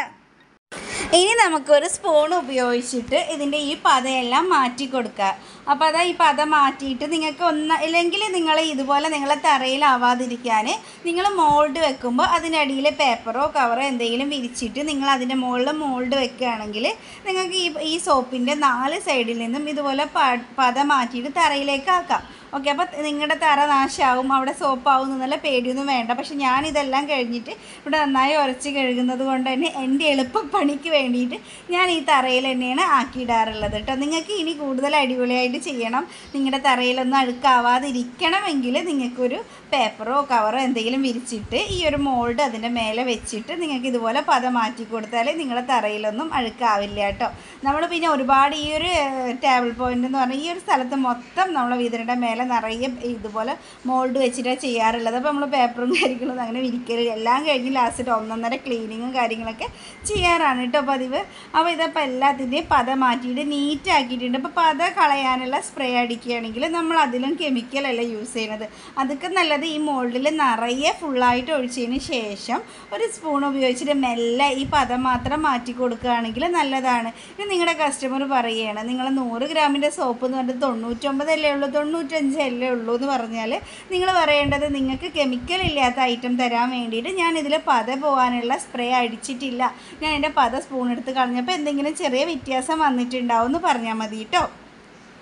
ഇനി നമുക്കൊരു സ്പൂൺ ഉപയോഗിച്ചിട്ട് ഇതിൻ്റെ ഈ പതയെല്ലാം മാറ്റി കൊടുക്കുക അപ്പോൾ അതാ ഈ പത മാറ്റിയിട്ട് നിങ്ങൾക്ക് ഒന്ന് ഇല്ലെങ്കിൽ നിങ്ങൾ ഇതുപോലെ നിങ്ങളെ തറയിലാവാതിരിക്കാൻ നിങ്ങൾ മോൾഡ് വെക്കുമ്പോൾ അതിനടിയിൽ പേപ്പറോ കവറോ എന്തെങ്കിലും വിരിച്ചിട്ട് നിങ്ങൾ അതിൻ്റെ മുകളിൽ മോൾഡ് വെക്കുകയാണെങ്കിൽ നിങ്ങൾക്ക് ഈ ഈ സോപ്പിൻ്റെ നാല് സൈഡിൽ നിന്നും ഇതുപോലെ പ- പത മാറ്റിയിട്ട് തറയിലേക്ക് ആക്കാം ഓക്കെ അപ്പോൾ നിങ്ങളുടെ തറ നാശമാവും അവിടെ സോപ്പാവും എന്നുള്ള പേടിയൊന്നും വേണ്ട പക്ഷെ ഞാനിതെല്ലാം കഴിഞ്ഞിട്ട് ഇവിടെ നന്നായി ഉരച്ച് കഴുകുന്നത് കൊണ്ട് തന്നെ എൻ്റെ എളുപ്പപ്പണിക്ക് വേണ്ടിയിട്ട് ഞാൻ ഈ തറയിൽ തന്നെയാണ് ആക്കിയിടാറുള്ളത് കേട്ടോ നിങ്ങൾക്ക് ഇനി കൂടുതൽ അടിപൊളിയായിട്ട് ചെയ്യണം നിങ്ങളുടെ തറയിലൊന്നും അഴുക്കാവാതിരിക്കണമെങ്കിൽ നിങ്ങൾക്കൊരു പേപ്പറോ കവറോ എന്തെങ്കിലും വിരിച്ചിട്ട് ഈ ഒരു മോൾഡ് അതിൻ്റെ മേലെ വെച്ചിട്ട് നിങ്ങൾക്ക് ഇതുപോലെ പത മാറ്റി കൊടുത്താൽ നിങ്ങളുടെ തറയിലൊന്നും അഴുക്കാവില്ല കേട്ടോ നമ്മൾ പിന്നെ ഒരുപാട് ഈ ഒരു ടേബിൾ പോയിന്റ് എന്ന് പറഞ്ഞാൽ ഈ ഒരു സ്ഥലത്ത് മൊത്തം നമ്മൾ വീതിരുടെ മേലെ നിറയെ ഇതുപോലെ മോൾഡ് വെച്ചിട്ടാണ് ചെയ്യാറുള്ളത് അപ്പോൾ നമ്മൾ പേപ്പറും കാര്യങ്ങളും അങ്ങനെ വിരിക്കരുത് എല്ലാം കഴിഞ്ഞ് ലാസ്റ്റ് ഒന്നൊന്നര ക്ലീനിങ്ങും കാര്യങ്ങളൊക്കെ ചെയ്യാറാണ് കേട്ടോ പതിവ് അപ്പോൾ ഇതപ്പോൾ എല്ലാത്തിൻ്റെയും പത മാറ്റിയിട്ട് നീറ്റ് ആക്കിയിട്ടുണ്ട് അപ്പോൾ പത കളയാനുള്ള സ്പ്രേ അടിക്കുകയാണെങ്കിൽ നമ്മൾ അതിലും കെമിക്കലല്ല യൂസ് ചെയ്യുന്നത് അതൊക്കെ നല്ലത് ഈ മോൾഡിൽ നിറയെ ഫുള്ളായിട്ട് ഒഴിച്ചതിന് ശേഷം ഒരു സ്പൂൺ ഉപയോഗിച്ചിട്ട് മെല്ലെ ഈ പദം മാത്രം മാറ്റി കൊടുക്കുകയാണെങ്കിൽ നല്ലതാണ് ഇനി നിങ്ങളുടെ കസ്റ്റമർ പറയുകയാണ് നിങ്ങൾ നൂറ് ഗ്രാമിൻ്റെ സോപ്പ് എന്ന് പറഞ്ഞിട്ട് തൊണ്ണൂറ്റൊമ്പതല്ലേ ഉള്ളൂ തൊണ്ണൂറ്റഞ്ചല്ലേ ഉള്ളൂ എന്ന് പറഞ്ഞാൽ നിങ്ങൾ പറയേണ്ടത് നിങ്ങൾക്ക് കെമിക്കൽ ഇല്ലാത്ത ഐറ്റം തരാൻ വേണ്ടിയിട്ട് ഞാൻ ഇതിൽ പത പോകാനുള്ള സ്പ്രേ അടിച്ചിട്ടില്ല ഞാൻ എൻ്റെ പത സ്പൂൺ എടുത്ത് കളഞ്ഞപ്പോൾ എന്തെങ്കിലും ചെറിയ വ്യത്യാസം വന്നിട്ടുണ്ടാവും എന്ന് പറഞ്ഞാൽ മതി കേട്ടോ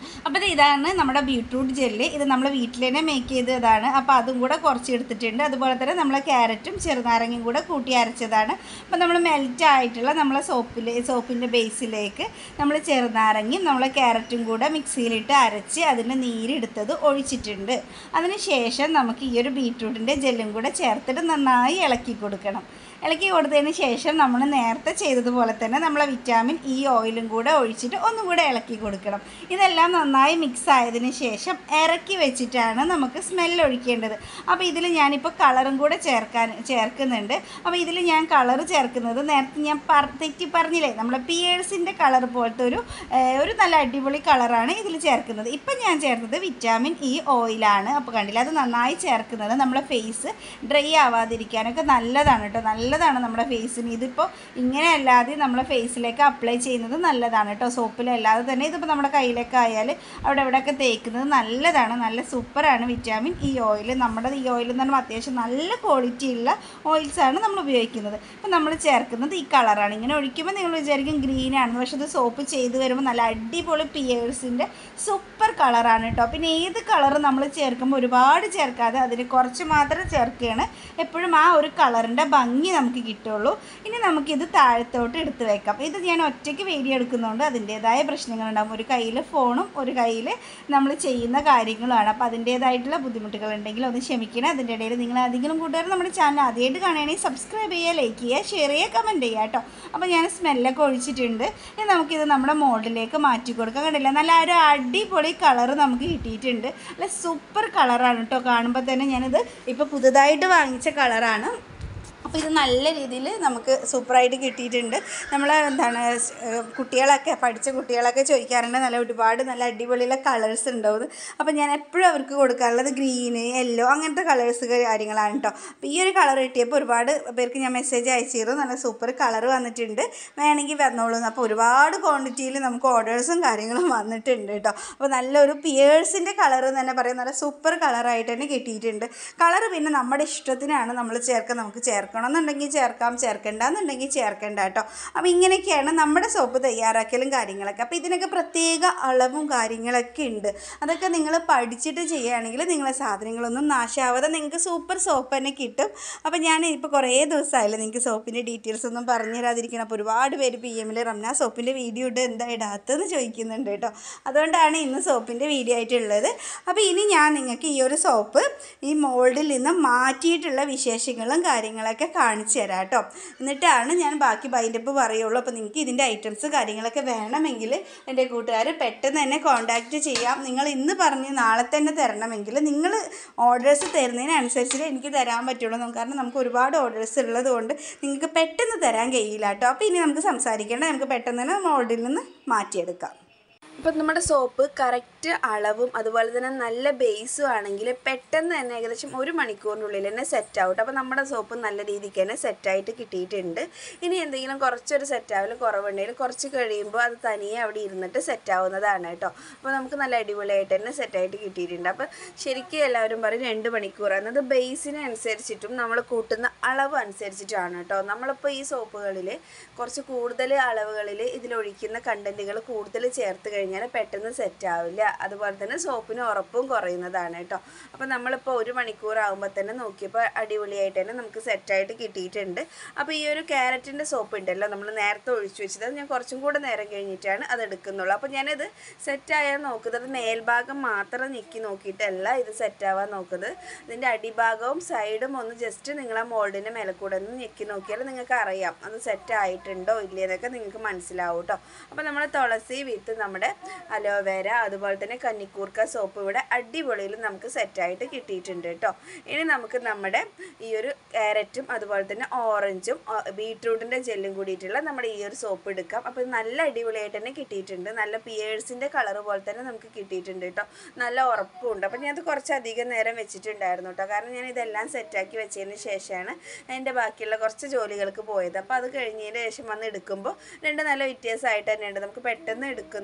അപ്പോൾ ഇത് ഇതാണ് നമ്മുടെ ബീട്രൂട്ട് ജെല്ല് ഇത് നമ്മൾ വീട്ടിൽ തന്നെ മേക്ക് ചെയ്തതാണ് അപ്പോൾ അതും കൂടെ കുറച്ച് എടുത്തിട്ടുണ്ട് അതുപോലെ തന്നെ നമ്മൾ ക്യാരറ്റും ചെറുനാരങ്ങയും കൂടെ കൂട്ടി അരച്ചതാണ് അപ്പോൾ നമ്മൾ മെൽറ്റ് ആയിട്ടുള്ള നമ്മളെ സോപ്പിൽ സോപ്പിൻ്റെ ബേസിലേക്ക് നമ്മൾ ചെറുനാരങ്ങയും നമ്മൾ ക്യാരറ്റും കൂടെ മിക്സിയിലിട്ട് അരച്ച് അതിൻ്റെ നീരെടുത്തത് ഒഴിച്ചിട്ടുണ്ട് അതിന് ശേഷം നമുക്ക് ഈ ഒരു ബീട്രൂട്ടിൻ്റെ ജെല്ലും കൂടെ ചേർത്തിട്ട് നന്നായി ഇളക്കി കൊടുക്കണം ഇളക്കി കൊടുത്തതിന് ശേഷം നമ്മൾ നേരത്തെ ചെയ്തതുപോലെ തന്നെ നമ്മളെ വിറ്റാമിൻ ഇ ഓയിലും കൂടെ ഒഴിച്ചിട്ട് ഒന്നും കൂടെ ഇളക്കി കൊടുക്കണം ഇതെല്ലാം നന്നായി മിക്സ് ആയതിന് ശേഷം ഇറക്കി വെച്ചിട്ടാണ് നമുക്ക് സ്മെല്ല് ഒഴിക്കേണ്ടത് അപ്പോൾ ഇതിൽ ഞാനിപ്പോൾ കളറും കൂടെ ചേർക്കാൻ ചേർക്കുന്നുണ്ട് അപ്പോൾ ഇതിൽ ഞാൻ കളർ ചേർക്കുന്നത് നേരത്തെ ഞാൻ പറ തെറ്റി പറഞ്ഞില്ലേ നമ്മുടെ പിയേഴ്സിൻ്റെ കളർ പോലത്തെ ഒരു ഏഹ്, ഒരു നല്ല അടിപൊളി കളറാണ് ഇതിൽ ചേർക്കുന്നത് ഇപ്പം ഞാൻ ചേർത്തത് വിറ്റാമിൻ ഇ ഓയിലാണ് അപ്പോൾ കണ്ടില്ല അത് നന്നായി ചേർക്കുന്നത് നമ്മളെ ഫേസ് ഡ്രൈ ആവാതിരിക്കാനൊക്കെ നല്ലതാണ് കേട്ടോ നല്ലതാണ് നമ്മുടെ ഫേസിന് ഇതിപ്പോൾ ഇങ്ങനെ അല്ലാതെ നമ്മളെ ഫേസിലേക്ക് അപ്ലൈ ചെയ്യുന്നത് നല്ലതാണ് കേട്ടോ സോപ്പിലല്ലാതെ തന്നെ ഇതിപ്പോൾ നമ്മുടെ കയ്യിലൊക്കെ ആയാൽ അവിടെ ഇവിടെയൊക്കെ തേക്കുന്നത് നല്ലതാണ് നല്ല സൂപ്പറാണ് വിറ്റാമിൻ ഇ ഓയിൽ നമ്മുടെ ഈ ഓയിൽ എന്ന് പറയുമ്പോൾ അത്യാവശ്യം നല്ല ക്വാളിറ്റി ഉള്ള ഓയിൽസാണ് നമ്മൾ ഉപയോഗിക്കുന്നത് അപ്പോൾ നമ്മൾ ചേർക്കുന്നത് ഈ കളറാണ് ഇങ്ങനെ ഒഴിക്കുമ്പോൾ നിങ്ങൾ വിചാരിക്കും ഗ്രീൻ ആണെന്ന് പക്ഷേ ഇത് സോപ്പ് ചെയ്ത് വരുമ്പോൾ നല്ല അടിപൊളി പിയേഴ്സിൻ്റെ സൂപ്പർ കളറാണ് കേട്ടോ പിന്നെ ഏത് കളർ നമ്മൾ ചേർക്കുമ്പോൾ ഒരുപാട് ചേർക്കാതെ അതിന് കുറച്ച് മാത്രം ചേർക്കുകയാണ് എപ്പോഴും ആ ഒരു കളറിൻ്റെ ഭംഗി നമുക്ക് കിട്ടുള്ളൂ ഇനി നമുക്കിത് താഴത്തോട്ട് എടുത്ത് വെക്കാം ഇത് ഞാൻ ഒറ്റയ്ക്ക് വീഡിയോ എടുക്കുന്നതുകൊണ്ട് അതിൻ്റേതായ പ്രശ്നങ്ങളുണ്ടാകും ഒരു കയ്യിൽ ഫോണും ഒരു കയ്യിൽ നമ്മൾ ചെയ്യുന്ന കാര്യങ്ങളുമാണ് അപ്പോൾ അതിൻ്റേതായിട്ടുള്ള ബുദ്ധിമുട്ടുകൾ ഉണ്ടെങ്കിൽ ഒന്ന് ക്ഷമിക്കണം അതിൻ്റെ ഇടയിൽ നിങ്ങൾ അധികം കൂട്ടുകാർ നമ്മുടെ ചാനൽ ആദ്യമായിട്ട് കാണുകയാണെങ്കിൽ സബ്സ്ക്രൈബ് ചെയ്യുക ലൈക്ക് ചെയ്യുക ഷെയർ ചെയ്യുക കമൻറ്റ് ചെയ്യുക കേട്ടോ അപ്പോൾ ഞാൻ സ്മെല്ലൊക്കെ ഒഴിച്ചിട്ടുണ്ട് ഇനി നമുക്കിത് നമ്മുടെ മോഡിലേക്ക് മാറ്റി കൊടുക്കാൻ കണ്ടില്ല നല്ല ഒരു അടിപൊളി കളർ നമുക്ക് കിട്ടിയിട്ടുണ്ട് നല്ല സൂപ്പർ കളറാണ് കേട്ടോ കാണുമ്പോൾ തന്നെ ഞാനിത് ഇപ്പോൾ പുതുതായിട്ട് വാങ്ങിച്ച കളറാണ് അപ്പോൾ ഇത് നല്ല രീതിയിൽ നമുക്ക് സൂപ്പറായിട്ട് കിട്ടിയിട്ടുണ്ട് നമ്മൾ എന്താണ് സ്- ഏഹ് കുട്ടികളൊക്കെ പഠിച്ച കുട്ടികളൊക്കെ ചോദിക്കാറുണ്ട് നല്ല ഒരുപാട് നല്ല അടിപൊളിയുള്ള കളേഴ്സ് ഉണ്ടാവും അപ്പോൾ ഞാൻ എപ്പോഴും അവർക്ക് കൊടുക്കാറുള്ളത് ഗ്രീന് യെല്ലോ അങ്ങനത്തെ കളേഴ്സ് കാര്യങ്ങളാണ് കേട്ടോ അപ്പോൾ ഈ ഒരു കളർ കിട്ടിയപ്പോൾ ഒരുപാട് പേർക്ക് ഞാൻ മെസ്സേജ് അയച്ചിരുന്നു നല്ല സൂപ്പർ കളർ വന്നിട്ടുണ്ട് വേണമെങ്കിൽ വന്നോളൂ എന്ന്. അപ്പോൾ ഒരുപാട് ക്വാണ്ടിറ്റിയിൽ നമുക്ക് ഓർഡേഴ്സും കാര്യങ്ങളും വന്നിട്ടുണ്ട് കേട്ടോ അപ്പോൾ നല്ലൊരു പിയേഴ്സിൻ്റെ കളർ തന്നെ പറയാം നല്ല സൂപ്പർ കളറായിട്ട് തന്നെ കിട്ടിയിട്ടുണ്ട് കളർ പിന്നെ നമ്മുടെ ഇഷ്ടത്തിനാണ് നമ്മൾ ചേർക്കാൻ നമുക്ക് ചേർക്കണം എന്നുണ്ടെങ്കിൽ ചേർക്കാം ചേർക്കണ്ട എന്നുണ്ടെങ്കിൽ ചേർക്കണ്ട കേട്ടോ അപ്പോൾ ഇങ്ങനെയൊക്കെയാണ് നമ്മുടെ സോപ്പ് തയ്യാറാക്കലും കാര്യങ്ങളൊക്കെ അപ്പോൾ ഇതിനൊക്കെ പ്രത്യേക അളവും കാര്യങ്ങളൊക്കെ ഉണ്ട് അതൊക്കെ നിങ്ങൾ പഠിച്ചിട്ട് ചെയ്യുകയാണെങ്കിൽ നിങ്ങളെ സാധനങ്ങളൊന്നും നാശാവാതെ നിങ്ങൾക്ക് സൂപ്പർ സോപ്പ് തന്നെ കിട്ടും അപ്പോൾ ഞാൻ ഇപ്പോൾ കുറേ ദിവസമായില്ല നിങ്ങൾക്ക് സോപ്പിൻ്റെ ഡീറ്റെയിൽസ് ഒന്നും പറഞ്ഞു തരാതിരിക്കണം അപ്പോൾ ഒരുപാട് പേര് പി എമ്മിൽ റംന സോപ്പിൻ്റെ വീഡിയോ ഇട്ട് എന്താ ഇടാത്തതെന്ന് ചോദിക്കുന്നുണ്ട് കേട്ടോ അതുകൊണ്ടാണ് ഇന്ന് സോപ്പിൻ്റെ വീഡിയോ ആയിട്ടുള്ളത് അപ്പോൾ ഇനി ഞാൻ നിങ്ങൾക്ക് ഈ ഒരു സോപ്പ് ഈ മോൾഡിൽ നിന്ന് മാറ്റിയിട്ടുള്ള വിശേഷങ്ങളും കാര്യങ്ങളൊക്കെ കാണിച്ചു തരാം കേട്ടോ എന്നിട്ടാണ് ഞാൻ ബാക്കി ബൈൻഡപ്പ് പറയുള്ളൂ അപ്പോൾ നിങ്ങൾക്ക് ഇതിൻ്റെ ഐറ്റംസ് കാര്യങ്ങളൊക്കെ വേണമെങ്കിൽ എൻ്റെ കൂട്ടുകാർ പെട്ടെന്ന് തന്നെ കോൺടാക്റ്റ് ചെയ്യാം നിങ്ങൾ ഇന്ന് പറഞ്ഞ് നാളെ തന്നെ തരണമെങ്കിൽ നിങ്ങൾ ഓർഡേഴ്സ് തരുന്നതിനനുസരിച്ച് എനിക്ക് തരാൻ പറ്റുള്ളൂ കാരണം നമുക്ക് ഒരുപാട് ഓർഡേഴ്സ് ഉള്ളത് കൊണ്ട് നിങ്ങൾക്ക് പെട്ടെന്ന് തരാൻ കഴിയില്ല കേട്ടോ അപ്പോൾ ഇനി നമുക്ക് സംസാരിക്കേണ്ട നമുക്ക് പെട്ടെന്ന് തന്നെ മോൾഡിൽ നിന്ന് മാറ്റിയെടുക്കാം ഇപ്പം നമ്മുടെ സോപ്പ് കറക്റ്റ് അളവും അതുപോലെ തന്നെ നല്ല ബേസും ആണെങ്കിൽ പെട്ടെന്ന് തന്നെ ഏകദേശം ഒരു മണിക്കൂറിനുള്ളിൽ തന്നെ സെറ്റ് ആവും അപ്പോൾ നമ്മുടെ സോപ്പ് നല്ല രീതിക്ക് തന്നെ സെറ്റായിട്ട് കിട്ടിയിട്ടുണ്ട് ഇനി എന്തെങ്കിലും കുറച്ചൊരു സെറ്റാവൽ കുറവുണ്ടെങ്കിൽ കുറച്ച് കഴിയുമ്പോൾ അത് തനിയെ അവിടെ ഇരുന്നിട്ട് സെറ്റ് ആവുന്നതാണ് കേട്ടോ അപ്പോൾ നമുക്ക് നല്ല അടിപൊളിയായിട്ട് തന്നെ സെറ്റായിട്ട് കിട്ടിയിട്ടുണ്ട് അപ്പോൾ ശരിക്കും എല്ലാവരും പറയും രണ്ട് മണിക്കൂറാണ് അത് ബേസിനെ അനുസരിച്ചിട്ടും നമ്മൾ കൂട്ടുന്ന അളവ് അനുസരിച്ചിട്ടാണ് കേട്ടോ നമ്മളിപ്പോൾ ഈ സോപ്പുകളിൽ കുറച്ച് കൂടുതൽ അളവുകളിൽ ഇതിലൊഴിക്കുന്ന കണ്ടൻറ്റുകൾ കൂടുതൽ ചേർത്ത് കഴിഞ്ഞാൽ പെട്ടെന്ന് സെറ്റ് ആവില്ല അതുപോലെ തന്നെ സോപ്പിന് ഉറപ്പും കുറയുന്നതാണ് കേട്ടോ അപ്പോൾ നമ്മളിപ്പോൾ ഒരു മണിക്കൂർ ആകുമ്പോൾ തന്നെ നോക്കിയപ്പോൾ അടിപൊളിയായിട്ട് തന്നെ നമുക്ക് സെറ്റായിട്ട് കിട്ടിയിട്ടുണ്ട് അപ്പോൾ ഈ ഒരു ക്യാരറ്റിൻ്റെ സോപ്പ് ഉണ്ടല്ലോ നമ്മൾ നേരത്തെ ഒഴിച്ചു വെച്ചത് അത് ഞാൻ കുറച്ചും കൂടെ നേരം കഴിഞ്ഞിട്ടാണ് അത് എടുക്കുന്നുള്ളൂ അപ്പോൾ ഞാനത് സെറ്റായാൽ നോക്കുന്നത് മേൽഭാഗം മാത്രം ഞെക്കി നോക്കിയിട്ടല്ല ഇത് സെറ്റാവാൻ നോക്കുന്നത് ഇതിൻ്റെ അടിഭാഗവും സൈഡും ഒന്ന് ജസ്റ്റ് നിങ്ങൾ ആ മോൾഡിൻ്റെ മേലെ കൂടെ ഒന്ന് ഞെക്കി നോക്കിയാൽ നിങ്ങൾക്ക് അറിയാം അത് സെറ്റ് ആയിട്ടുണ്ടോ ഇല്ലയെന്നൊക്കെ നിങ്ങൾക്ക് മനസ്സിലാവും കേട്ടോ അപ്പോൾ നമ്മൾ തുളസി വിത്ത് നമ്മുടെ അലോവേര അതുപോലെ തന്നെ കന്നിക്കൂർക്ക സോപ്പ് ഇവിടെ അടിപൊളിയിൽ നമുക്ക് സെറ്റായിട്ട് കിട്ടിയിട്ടുണ്ട് കേട്ടോ ഇനി നമുക്ക് നമ്മുടെ ഈ ഒരു ക്യാരറ്റും അതുപോലെ തന്നെ ഓറഞ്ചും ബീട്രൂട്ടിൻ്റെ ജെല്ലും കൂടിയിട്ടുള്ള നമ്മുടെ ഈ ഒരു സോപ്പ് എടുക്കാം അപ്പോൾ ഇത് നല്ല അടിപൊളിയായിട്ട് തന്നെ കിട്ടിയിട്ടുണ്ട് നല്ല പിയേഴ്സിൻ്റെ കളർ പോലെ തന്നെ നമുക്ക് കിട്ടിയിട്ടുണ്ട് കേട്ടോ നല്ല ഉറപ്പുണ്ട് അപ്പോൾ ഞാനത് കുറച്ചധികം നേരം വെച്ചിട്ടുണ്ടായിരുന്നു കേട്ടോ കാരണം ഞാൻ ഇതെല്ലാം സെറ്റാക്കി വെച്ചതിന് ശേഷമാണ് എൻ്റെ ബാക്കിയുള്ള കുറച്ച് ജോലികൾക്ക് പോയത് അപ്പോൾ അത് കഴിഞ്ഞതിന് ശേഷം വന്ന് എടുക്കുമ്പോൾ രണ്ട് നല്ല വ്യത്യാസമായിട്ട് തന്നെയുണ്ട് നമുക്ക് പെട്ടെന്ന് എടുക്കുന്നതും അതുപോലെ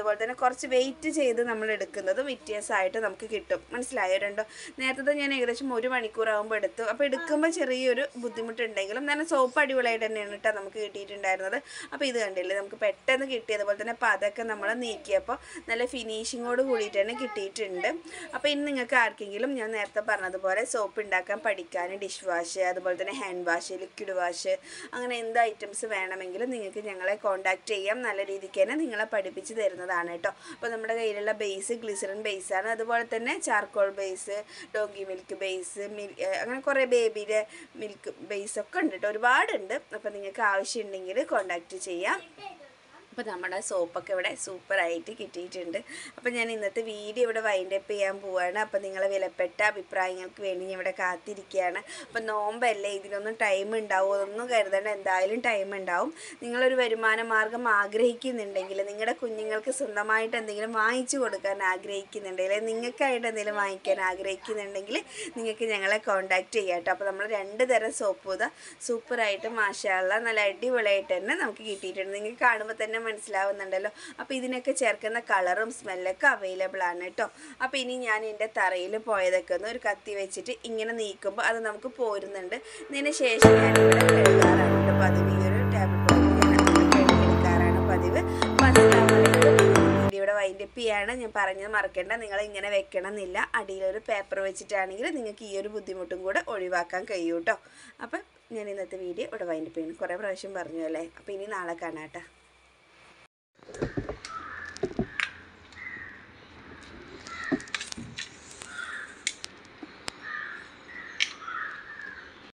അതുപോലെ തന്നെ കുറച്ച് വെയിറ്റ് ചെയ്ത് നമ്മൾ എടുക്കുന്നതും വ്യത്യാസമായിട്ട് നമുക്ക് കിട്ടും മനസ്സിലായോ രണ്ടോ നേരത്തെ ഞാൻ ഏകദേശം ഒരു മണിക്കൂറാകുമ്പോൾ എടുത്തു അപ്പോൾ എടുക്കുമ്പോൾ ചെറിയൊരു ബുദ്ധിമുട്ടുണ്ടെങ്കിലും നല്ല സോപ്പ് അടിപൊളിയായിട്ട് തന്നെയാണ് കേട്ടോ നമുക്ക് കിട്ടിയിട്ടുണ്ടായിരുന്നത് അപ്പോൾ ഇത് കണ്ടില്ലേ നമുക്ക് പെട്ടെന്ന് കിട്ടി അതുപോലെ തന്നെ പതൊക്കെ നമ്മൾ നീക്കിയപ്പോൾ നല്ല ഫിനിഷിങ്ങോട് കൂടിയിട്ട് തന്നെ കിട്ടിയിട്ടുണ്ട് അപ്പോൾ ഇനി നിങ്ങൾക്ക് ആർക്കെങ്കിലും ഞാൻ നേരത്തെ പറഞ്ഞതുപോലെ സോപ്പ് ഉണ്ടാക്കാൻ പഠിക്കാൻ ഡിഷ് വാഷ് അതുപോലെ തന്നെ ഹാൻഡ് വാഷ് ലിക്വിഡ് വാഷ് അങ്ങനെ എന്ത് ഐറ്റംസ് വേണമെങ്കിലും നിങ്ങൾക്ക് ഞങ്ങളെ കോൺടാക്റ്റ് ചെയ്യാം നല്ല രീതിക്ക് തന്നെ നിങ്ങളെ പഠിപ്പിച്ച് തരുന്നതാണ് കേട്ടോ അപ്പോൾ നമ്മുടെ കയ്യിലുള്ള ബേസ് ഗ്ലിസറിൻ ബേസാണ് അതുപോലെ തന്നെ charcoal base donkey milk base മിൽ ഏഹ് അങ്ങനെ കുറേ ബേബിയുടെ മിൽക്ക് ബേസ് ഒക്കെ ഉണ്ട് കേട്ടോ ഒരുപാടുണ്ട് അപ്പോൾ നിങ്ങൾക്ക് ആവശ്യമുണ്ടെങ്കിൽ കോൺടാക്റ്റ് ചെയ്യാം അപ്പോൾ നമ്മുടെ സോപ്പൊക്കെ ഇവിടെ സൂപ്പറായിട്ട് കിട്ടിയിട്ടുണ്ട് അപ്പോൾ ഞാൻ ഇന്നത്തെ വീഡിയോ ഇവിടെ വൈൻഡ് അപ്പ് ചെയ്യാൻ പോവാണ് അപ്പോൾ നിങ്ങളെ വിലപ്പെട്ട അഭിപ്രായങ്ങൾക്ക് വേണ്ടി ഞാൻ ഇവിടെ കാത്തിരിക്കുകയാണ് അപ്പോൾ നോമ്പല്ലേ ഇതിനൊന്നും ടൈം ഉണ്ടാവും ഒന്നും കരുതേണ്ട എന്തായാലും ടൈം ഉണ്ടാവും നിങ്ങളൊരു വരുമാന മാർഗം ആഗ്രഹിക്കുന്നുണ്ടെങ്കിൽ നിങ്ങളുടെ കുഞ്ഞുങ്ങൾക്ക് സ്വന്തമായിട്ട് എന്തെങ്കിലും വാങ്ങിച്ചു കൊടുക്കാൻ ആഗ്രഹിക്കുന്നുണ്ടെങ്കിൽ നിങ്ങൾക്കായിട്ട് എന്തെങ്കിലും വാങ്ങിക്കാൻ ആഗ്രഹിക്കുന്നുണ്ടെങ്കിൽ നിങ്ങൾക്ക് ഞങ്ങളെ കോൺടാക്റ്റ് ചെയ്യാം കേട്ടോ അപ്പോൾ നമ്മൾ രണ്ട് തരം സോപ്പ് ഇതാ സൂപ്പറായിട്ട് മാഷാള്ള നല്ല അടിപൊളിയായിട്ട് തന്നെ നമുക്ക് കിട്ടിയിട്ടുണ്ട് നിങ്ങൾക്ക് കാണുമ്പോൾ തന്നെ മനസ്സിലാവുന്നുണ്ടല്ലോ അപ്പോൾ ഇതിനൊക്കെ ചേർക്കുന്ന കളറും സ്മെല്ലൊക്കെ അവൈലബിൾ ആണ് കേട്ടോ അപ്പോൾ ഇനി ഞാൻ എൻ്റെ തറയിൽ പോയതൊക്കെ ഒന്ന് ഒരു കത്തി വെച്ചിട്ട് ഇങ്ങനെ നീക്കുമ്പോൾ അത് നമുക്ക് പോരുന്നുണ്ട് ഇതിന് ശേഷം ഞാൻ ഇവിടെ കഴുകാറാണ് കേട്ടോ പതിവ് ഈ ഒരു ടേബിൾ കഴുകിയെടുക്കാറാണ് പതിവ് അപ്പോൾ അസ്സലാമലൈക്കും വീഡിയോ ഇവിടെ വൈൻഡപ്പ് ചെയ്യാണ് ഞാൻ പറഞ്ഞത് മറക്കേണ്ട നിങ്ങൾ ഇങ്ങനെ വെക്കണം എന്നില്ല അടിയിലൊരു പേപ്പർ വെച്ചിട്ടാണെങ്കിൽ നിങ്ങൾക്ക് ഈ ഒരു ബുദ്ധിമുട്ടും കൂടെ ഒഴിവാക്കാൻ കഴിയും കേട്ടോ അപ്പം ഞാൻ ഇന്നത്തെ വീഡിയോ ഇവിടെ വൈൻഡപ്പ് ചെയ്യുന്നു കുറേ പ്രാവശ്യം പറഞ്ഞു അല്ലേ അപ്പോൾ ഇനി നാളെ കാണാം കേട്ടോ